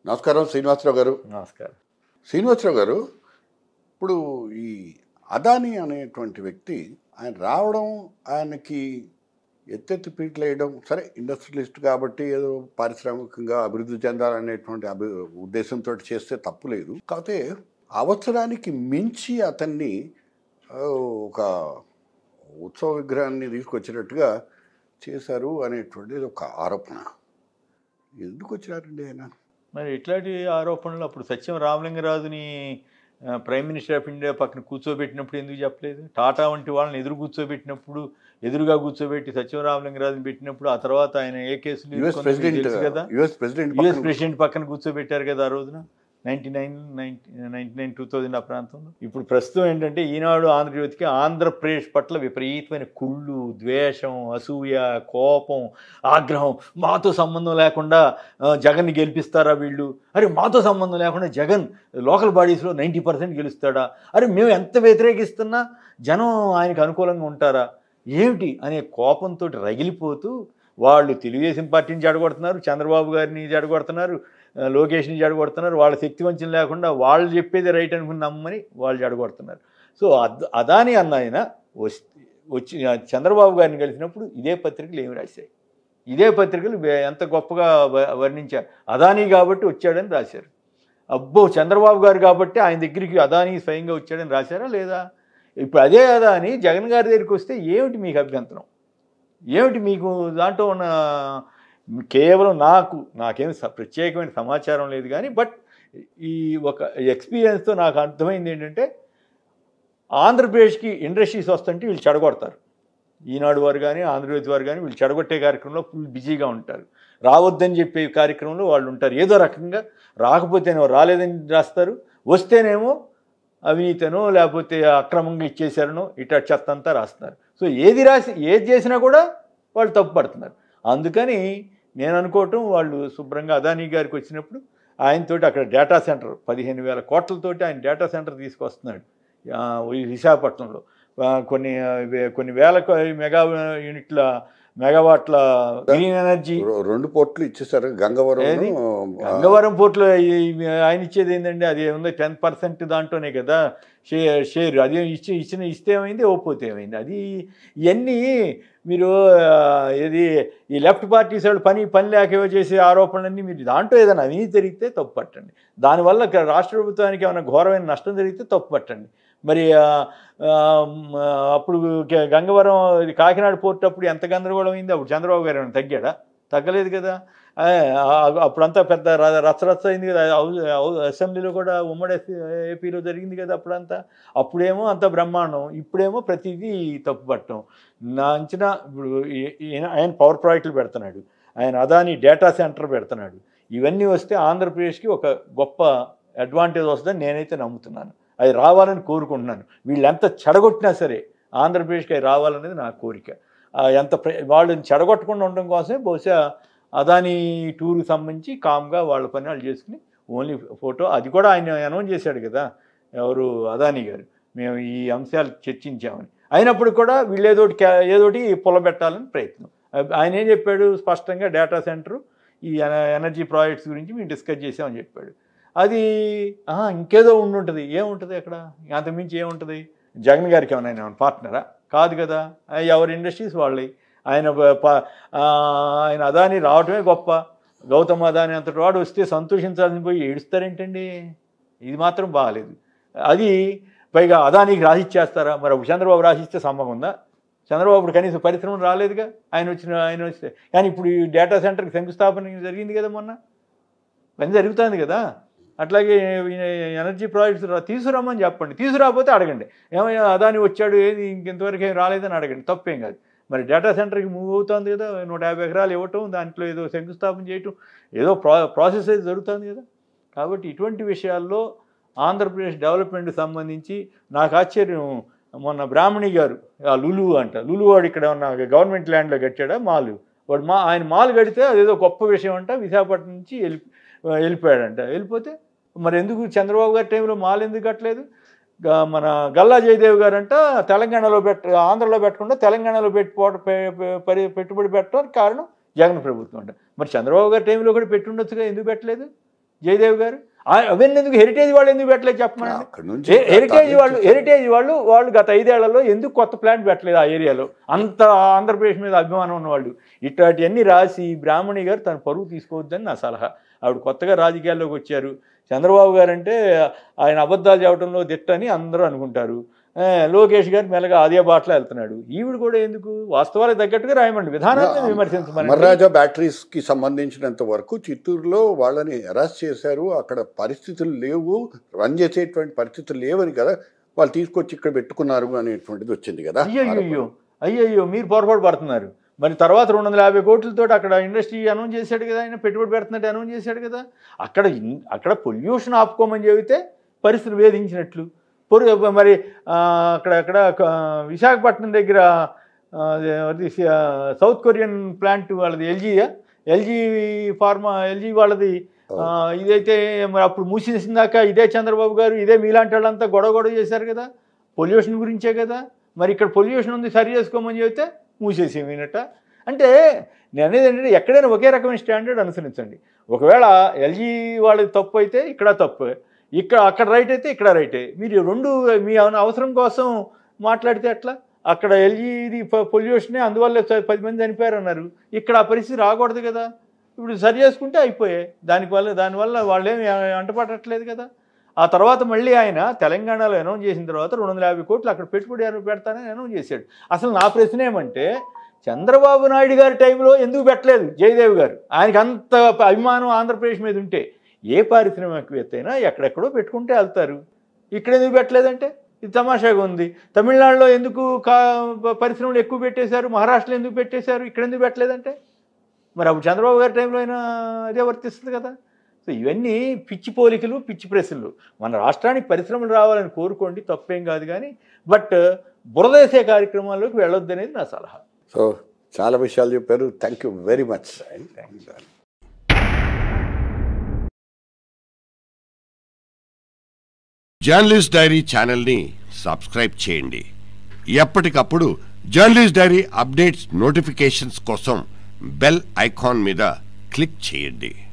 నమస్కారం శ్రీనివాసరావు గారు నమస్కారం శ్రీనివాసరావు గారు ఇప్పుడు ఈ అదాని అనేటువంటి వ్యక్తి ఆయన రావడం ఆయనకి ఎత్తెత్తి పీటలు వేయడం సరే ఇండస్ట్రియలిస్ట్ కాబట్టి ఏదో పారిశ్రామికంగా అభివృద్ధి చెందాలనేటువంటి అభి ఉద్దేశంతో చేస్తే తప్పు లేదు కాకపోతే అవసరానికి మించి అతన్ని ఆ, ఒక ఉత్సవ విగ్రహాన్ని తీసుకొచ్చినట్టుగా చేశారు అనేటువంటిది ఒక ఆరోపణ ఎందుకు వచ్చినారండి ఆయన మరి ఇట్లాంటి ఆరోపణలు అప్పుడు సత్యం రామలింగరాజుని ఆ, ప్రైమ్ మినిస్టర్ ఆఫ్ ఇండియా పక్కన కూర్చోబెట్టినప్పుడు ఎందుకు చెప్పలేదు టాటా వంటి వాళ్ళని ఎదురు కూర్చోబెట్టినప్పుడు ఎదురుగా కూర్చోబెట్టి సత్యం రామలింగరాజుని పెట్టినప్పుడు ఆ తర్వాత ఆయన ఏ కేసులు యుఎస్ ఇరుక్కున్నారో ప్రెసిడెంట్ తెలుసు కదా యుఎస్ ప్రెసిడెంట్ యుఎస్ పక్కన ప్రెసిడెంట్ పక్కన కూర్చోబెట్టారు కదా ఆ రోజున ninety nine ninety ninety nine two thousand ఆ ప్రాంతంలో ఇప్పుడు ప్రస్తుతం ఏంటంటే ఈనాడు ఆంధ్రజ్యోతికి ఆంధ్రప్రదేశ్ పట్ల విపరీతమైన కుళ్ళు ద్వేషం అసూయ కోపం ఆగ్రహం మాతో సంబంధం లేకుండా ఆ, జగన్ని గెలిపిస్తారా వీళ్ళు అరే మాతో సంబంధం లేకుండా జగన్ లోకల్ బాడీస్లో నైంటీ పర్సెంట్ గెలుస్తాడా అరే మేము ఎంత వ్యతిరేకిస్తున్నా జనం ఆయనకు అనుకూలంగా ఉంటారా ఏమిటి అనే కోపంతో రగిలిపోతూ వాళ్ళు తెలుగుదేశం పార్టీని జడగొడుతున్నారు చంద్రబాబు గారిని జడగొడుతున్నారు ఆ, లోకేష్ని జడగొడుతున్నారు వాళ్ళ శక్తి వంచన లేకుండా వాళ్ళు చెప్పేది రైట్ అనుకుని నమ్మని వాళ్ళు జడగొడుతున్నారు సో అద్ అదాని అన్న ఆయన వస్- వచ్చి ఆ, చంద్రబాబు గారిని కలిసినప్పుడు ఇదే పత్రికలు ఏమి రాశాయి ఇదే పత్రికలు వే- ఎంత గొప్పగా వ- వర్ణించారు అదాని కాబట్టి వచ్చాడని రాశారు అబ్బో చంద్రబాబు గారు కాబట్టి ఆయన దగ్గరికి అదాని స్వయంగా వచ్చాడని రాశారా లేదా ఇప్పుడు అదే అదాని జగన్ గారి దగ్గరికి వస్తే ఏమిటి మీకు అభ్యంతరం ఏమిటి మీకు దాంట్లో ఉన్న కేవలం నాకు నాకేం స- ప్రత్యేకమైన సమాచారం లేదు కానీ బట్ ఈ ఒక ఎక్స్పీరియన్స్తో నాకు అర్థమైంది ఏంటంటే ఆంధ్రప్రదేశ్కి ఇండస్ట్రీస్ వస్తుంటే వీళ్ళు చెడగొడతారు ఈనాడు వారు కానీ ఆంధ్రప్రదేశ్ వారు కానీ వీళ్ళు చెడగొట్టే కార్యక్రమంలో ఫుల్ బిజీగా ఉంటారు రావద్దని చెప్పే కార్యక్రమంలో వాళ్ళు ఉంటారు ఏదో రకంగా రాకపోతేనేమో రాలేదని రాస్తారు వస్తేనేమో అవినీతనో లేకపోతే అక్రమంగా ఇచ్చేసారనో ఇట్లా చెత్త అంతా రాస్తున్నారు సో ఏది రాసి ఏది చేసినా కూడా వాళ్ళు తప్పు పడుతున్నారు అందుకని నేను అనుకోవటం వాళ్ళు శుభ్రంగా అదానీ గారికి వచ్చినప్పుడు ఆయనతోటి అక్కడ డేటా సెంటర్ పదిహేను వేల కోట్లతోటి ఆయన డేటా సెంటర్ తీసుకొస్తున్నాడు ఆ, ఈ విశాఖపట్నంలో ఆ, కొన్ని ఆ, వే- కొన్ని వేల కొ- మెగా యూనిట్ల మెగావాట్ల గ్రీన్ ఎనర్జీ రె- రెండు పోర్ట్లు ఇచ్చేసారు గంగవరం ఏది? గంగవరం పోర్టులో ఈ- ఆయన ఇచ్చేది ఏంటంటే అది ఉంది టెన్ పర్సెంట్ దాంట్లోనే కదా షేర్ షేర్ అది ఇచ్చి ఇచ్చిన ఇస్తే ఏమైంది ఓపోతే ఏమైంది అది ఇవన్నీ మీరు ఆ, ఏది ఈ లెఫ్ట్ పార్టీస్ వాళ్ళు పని పని లేక ఏవో చేసే ఆరోపణలన్నీ మీరు దాంట్లో ఏదైనా అవినీతి జరిగితే తప్పు పట్టండి దానివల్ల ఇక్కడ రాష్ట్ర ప్రభుత్వానికి ఏమైనా ఘోరమైన నష్టం జరిగితే తప్పు పట్టండి మరి ఆ, ఆ, మ్, అప్పుడు గ- గంగవరం ఇది కాకినాడ పోర్ట్ అప్పుడు ఎంత గందరగోళం అయింది అప్పుడు చంద్రబాబు గారు ఏమైనా తగ్గాడా తగ్గలేదు కదా ఆ, ఆ- అప్పుడంతా పెద్ద ర- రచ్చ రచ్చ అయింది కదా హౌస్- హౌస్- అసెంబ్లీలో కూడా ఉమ్మడి ఏపీలో జరిగింది కదా అప్పుడంతా అప్పుడేమో అంత బ్రహ్మాండం ఇప్పుడేమో ప్రతిదీ తప్పు పట్టడం నా అంచనా ఇప్పుడు ఈ- ఈయన- ఆయన పవర్ ప్రాజెక్టులు పెడుతున్నాడు ఆయన అదాని డేటా సెంటర్ పెడుతున్నాడు ఇవన్నీ వస్తే ఆంధ్రప్రదేశ్కి ఒక గొప్ప అడ్వాంటేజ్ వస్తుందని నేనైతే నమ్ముతున్నాను అది రావాలని కోరుకుంటున్నాను వీళ్ళు ఎంత చెడగొట్టినా సరే ఆంధ్రప్రదేశ్కి అవి రావాలనేది నా కోరిక ఆ, ఎంత ప్ర- వాళ్ళని చెడగొట్టకుండా ఉండడం కోసమే బహుశా అదాని టూర్కి సంబంధించి కామ్గా వాళ్ళ పని వాళ్ళు చేసుకుని ఓన్లీ ఫోటో అది కూడా ఆయన అనౌన్స్ చేశాడు కదా ఎవరు అదాని గారు మేము ఈ అంశాలు చర్చించామని అయినప్పుడు కూడా వీళ్ళు ఏదోటి క్యా- ఏదోటి పులబెట్టాలని ప్రయత్నం అ- ఆయన ఏం చెప్పాడు స్పష్టంగా డేటా సెంటర్ ఈ ఎన- ఎనర్జీ ప్రాజెక్ట్స్ గురించి మేము డిస్కస్ చేసామని చెప్పాడు అది ఆ, ఇంకేదో ఉండుంటుంది ఏముంటుంది అక్కడ అంతకుమించి ఏముంటుంది జగన్ గారికి ఏమైనా ఆయన పార్ట్నరా కాదు కదా ఆ, ఎవరి ఇండస్ట్రీస్ వాళ్ళవి ఆయన ప- ప- ఆ, ఆయన అదాని రావటమే గొప్ప గౌతమ్ అదాని అంతటి వాడు వస్తే సంతోషించాల్సి పోయి ఏడుస్తారేంటండి ఇది మాత్రం బాగాలేదు అది పైగా అదానికి రాసిచ్చేస్తారా మరి అప్పుడు చంద్రబాబు రాసిస్తే సమ్మకం ఉందా చంద్రబాబు ఇప్పుడు కనీసం పరిశ్రమలు రాలేదుగా ఆయన వచ్చిన ఆయన వస్తే కానీ ఇప్పుడు ఈ డేటా సెంటర్కి శంకుస్థాపన జరిగింది కదా మొన్న పని జరుగుతుంది కదా అట్లాగే ఈయన ఎనర్జీ ప్రాజెక్ట్స్ రా- తీసుకురమ్మని చెప్పండి తీసుకురాకపోతే అడగండి ఏమయ్యా అదాని వచ్చాడు ఏది ఇంకెంతవరకు ఏం రాలేదని అడగండి తప్పేం కాదు మరి డేటా సెంటర్కి మూవ్ అవుతుంది కదా నూట యాభై ఎకరాలు ఇవ్వటం దాంట్లో ఏదో శంకుస్థాపన చేయటం ఏదో ప్రా ప్రాసెస్ అయితే జరుగుతుంది కదా కాబట్టి ఇటువంటి విషయాల్లో ఆంధ్రప్రదేశ్ డెవలప్మెంట్కి సంబంధించి నాకు ఆశ్చర్యం మొన్న బ్రాహ్మణి గారు ఆ లులు అంట లులు వాడు ఇక్కడ ఉన్న గవర్నమెంట్ ల్యాండ్లో కట్టాడా మాలు వాడు మా ఆయన మాల్ కడితే అదేదో గొప్ప విషయం అంట విశాఖపట్నం నుంచి వెళ్ళి వెళ్ళిపోయాడంట వెళ్ళిపోతే మరి ఎందుకు చంద్రబాబు గారి టైంలో మాల్ ఎందుకు కట్టలేదు గా- మన గల్లా జయదేవ్ గారంట తెలంగాణలో పెట్ట ఆంధ్రలో పెట్టకుండా తెలంగాణలో పెట్టుకోవట పె- పె- పరి- పెట్టుబడి పెట్టడానికి కారణం జగన్ ప్రభుత్వం అంట మరి చంద్రబాబు గారి టైంలో కూడా పెట్టుండొచ్చుగా ఎందుకు పెట్టలేదు జయదేవ్ గారు ఆ- అవన్నీ ఎందుకు హెరిటేజ్ వాళ్ళు ఎందుకు పెట్టలేదు చెప్పమనండి అక్కడ నుంచి హె- హెరిటేజ్ తరలించేసారు. వాళ్ళు హెరిటేజ్ వాళ్ళు వాళ్ళు గత ఐదేళ్లలో ఎందుకు కొత్త ప్లాంట్ పెట్టలేదు ఆ ఏరియాలో అంత ఆంధ్రప్రదేశ్ మీద అభిమానం ఉన్నవాళ్ళు ఇట్లాంటివన్నీ రాసి బ్రాహ్మణి గారు తన పరువు తీసుకోవద్దని నా సలహా ఆవిడ కొత్తగా రాజకీయాల్లోకి వచ్చారు చంద్రబాబు గారు అంటే ఆయన అబద్ధాలు చెప్పడంలో దిట్టని అందరూ అనుకుంటారు ఆ, లోకేష్ గారు మెల్లగా అదే బాటలో వెళ్తున్నాడు ఈవిడ కూడా ఎందుకు వాస్తవాలకు తగ్గట్టుగా రాయమండి విధానాన్ని విమర్శించమని అమర్రాజా బ్యాటరీస్ కి సంబంధించినంత వరకు చిత్తూరులో వాళ్ళని అరెస్ట్ చేశారు అక్కడ పరిస్థితులు లేవు రన్ చేసేటువంటి పరిస్థితులు లేవని కదా వాళ్ళు తీసుకొచ్చి ఇక్కడ పెట్టుకున్నారు అనేటువంటిది వచ్చింది కదా అయ్యయ్యో అయ్యయ్యో మీరు పొరపాటు పడుతున్నారు మరి తర్వాత రెండు వందల యాభై కోట్లతో అక్కడ ఇండస్ట్రీ అనౌన్స్ చేశాడు కదా ఆయన పెట్టుబడి పెడుతున్నట్టు అనౌన్స్ చేశాడు కదా అక్కడ ఇన్- అక్కడ పొల్యూషన్ ఆపుకోమని చెబితే పరిస్థితులు వేధించినట్లు పొరు మరి ఆ, అక్కడ అక్కడ ఆ, విశాఖపట్నం దగ్గర ఆ, అది సి- ఆ, సౌత్ కొరియన్ ప్లాంట్ వాళ్ళది ఎల్జీయా ఎల్జీ ఫార్మా ఎల్జీ వాళ్ళది ఆ, ఇదైతే మరి అప్పుడు మూసేసిందాక ఇదే చంద్రబాబు గారు ఇదే మీలాంటి వాళ్ళంతా గొడవ గొడవ చేశారు కదా పొల్యూషన్ గురించే కదా మరి ఇక్కడ పొల్యూషన్ ఉంది సరి చేసుకోమని చెబితే మూసేసేమినట అంటే నేను అనేది ఏంటంటే ఎక్కడైనా ఒకే రకమైన స్టాండర్డ్ అనుసరించండి ఒకవేళ ఎల్జీ వాళ్ళది తప్పు అయితే ఇక్కడ తప్పు ఇక్కడ అక్కడ రైట్ అయితే ఇక్కడ రైటే మీరు రెండు మీ అవసరం కోసం మాట్లాడితే ఎట్లా అక్కడ ఎల్జీది పొల్యూషనే అందువల్ల చ- పది మంది చనిపోయారు అన్నారు ఇక్కడ ఆ పరిస్థితి రాకూడదు కదా ఇప్పుడు సరి చేసుకుంటే అయిపోయాయి దానివల్ల దానివల్ల వాళ్ళేమి అంటపడట్లేదు కదా ఆ తర్వాత మళ్ళీ ఆయన తెలంగాణలో అనౌన్స్ చేసిన తర్వాత రెండు వందల యాభై కోట్లు అక్కడ పెట్టుబడి ఎవరు పెడతానని అనౌన్స్ చేశాడు అసలు నా ప్రశ్న ఏమంటే చంద్రబాబు నాయుడు గారి టైంలో ఎందుకు పెట్టలేదు జయదేవ్ గారు ఆయనకి అంత అభిమానం ఆంధ్రప్రదేశ్ మీద ఉంటే ఏ పారిశ్రామికవేత్త అయినా ఎక్కడెక్కడో పెట్టుకుంటే వెళ్తారు ఇక్కడ ఎందుకు పెట్టలేదంటే ఇది తమాషాగా ఉంది తమిళనాడులో ఎందుకు కా పరిశ్రమలు ఎక్కువ పెట్టేశారు మహారాష్ట్రలో ఎందుకు పెట్టేశారు ఇక్కడ ఎందుకు పెట్టలేదంటే మరి అప్పుడు చంద్రబాబు గారి టైంలో అయినా అదే వర్తిస్తుంది కదా సో ఇవన్నీ పిచ్చి పోలికలు పిచ్చి ప్రశ్నలు మన రాష్ట్రానికి పరిశ్రమలు రావాలని కోరుకోండి తప్పేం కాదు కానీ బట్ బురదేసే కార్యక్రమాల్లోకి వెళ్ళొద్దు అనేది నా సలహా సో చాలా విషయాలు చెప్పారు thank you very much journalist diary ఛానల్ని సబ్స్క్రైబ్ చేయండి ఎప్పటికప్పుడు జర్నలిస్ట్ డైరీ అప్డేట్స్ నోటిఫికేషన్స్ కోసం బెల్ ఐకాన్ మీద క్లిక్ చేయండి